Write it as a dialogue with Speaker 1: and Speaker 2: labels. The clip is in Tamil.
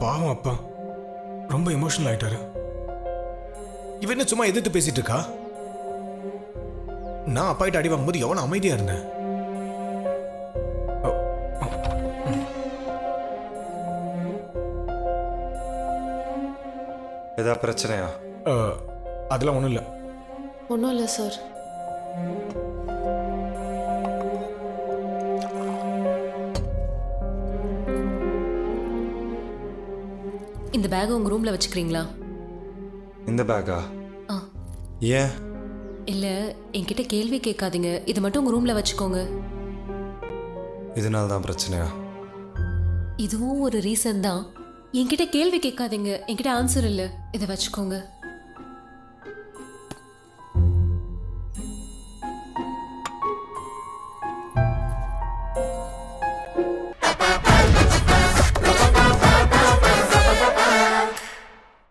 Speaker 1: பாவம் அப்பா ரொம்ப எமோஷனல் ஆயிட்டாரு இவ என்ன சும்மா எதிர்த்து பேசிட்டு இருக்கா நான் அப்பா கிட்ட அடி வாங்கும்போது எவனும் அமைதியா இருந்தேன்
Speaker 2: ஏதா பிரச்சனையா
Speaker 1: அஹ், அதெல்லாம் ஒன்றும் இல்லை
Speaker 3: ஒன்றும் இல்லை சார்
Speaker 4: இந்த பேக்கை உங்கள் ரூமில் வச்சுக்கிறீங்களா
Speaker 2: இந்த பேக்கா
Speaker 4: ஆ
Speaker 2: ஏன்
Speaker 4: இல்லை என்கிட்ட கேள்வி கேட்காதீங்க இது மட்டும் உங்கள் ரூமில் வச்சுக்கோங்க
Speaker 2: இதனால தான் பிரச்சனையா
Speaker 4: இதுவும் ஒரு ரீசன் தான் என்கிட்ட கேள்வி கேட்காதீங்க என்கிட்ட ஆன்சர் இல்லை இதை வச்சுக்கோங்க